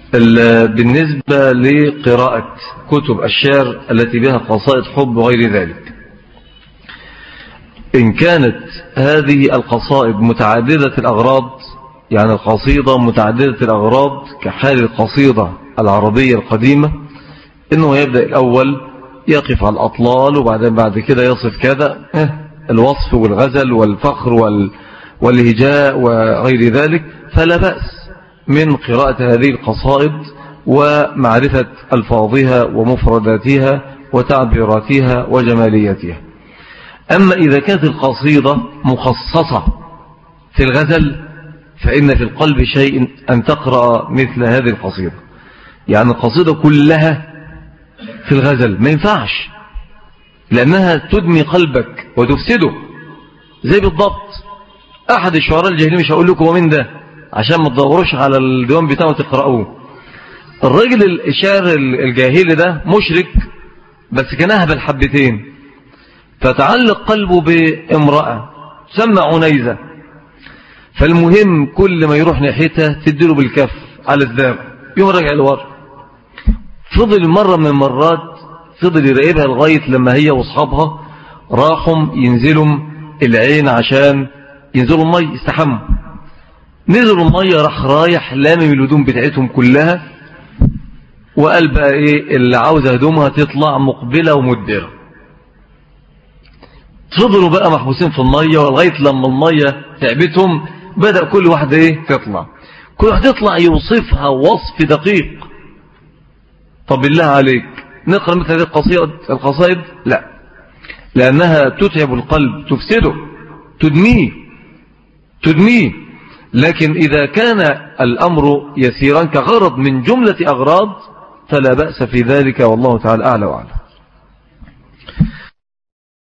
بالنسبة لقراءة كتب الشعر التي بها قصائد حب وغير ذلك إن كانت هذه القصائد متعددة الأغراض يعني القصيدة متعددة الأغراض كحال القصيدة العربية القديمة إنه يبدأ الأول يقف على الأطلال وبعدين بعد كده يصف كذا الوصف والغزل والفخر وال والهجاء وغير ذلك فلا بأس من قراءة هذه القصائد ومعرفة ألفاظها ومفرداتها وتعبيراتها وجماليتها أما إذا كانت القصيدة مخصصة في الغزل فإن في القلب شيء أن تقرأ مثل هذه القصيدة يعني القصيدة كلها في الغزل ما ينفعش لأنها تدمي قلبك وتفسده زي بالضبط أحد الشعراء الجاهلين مش هقول لكم ومن ده عشان ما تدوروش على الديوان بتاعه تقرأوه الراجل الشاعر الجاهلي ده مشرك بس كان أهبل حبتين فتعلق قلبه بامرأة تسمى عنيزة فالمهم كل ما يروح ناحيتها تديله بالكف على الذاب يوم رجع الورق فضل مرة من المرات فضل يراقبها لغاية لما هي واصحابها راحوا ينزلوا العين عشان ينزلوا المي يستحموا نزلوا المية راح رايح لامم الهدوم بتاعتهم كلها وقال بقى ايه اللي عاوز هدومها تطلع مقبلة ومدبرة فضلوا بقى محبوسين في المية ولغاية لما المية تعبتهم بدأ كل واحد ايه تطلع كل واحد يطلع يوصفها وصف دقيق طب بالله عليك نقرأ مثل هذه القصائد القصائد لا لأنها تتعب القلب تفسده تدميه تدميه لكن إذا كان الأمر يسيرا كغرض من جملة أغراض فلا بأس في ذلك والله تعالى أعلى وأعلى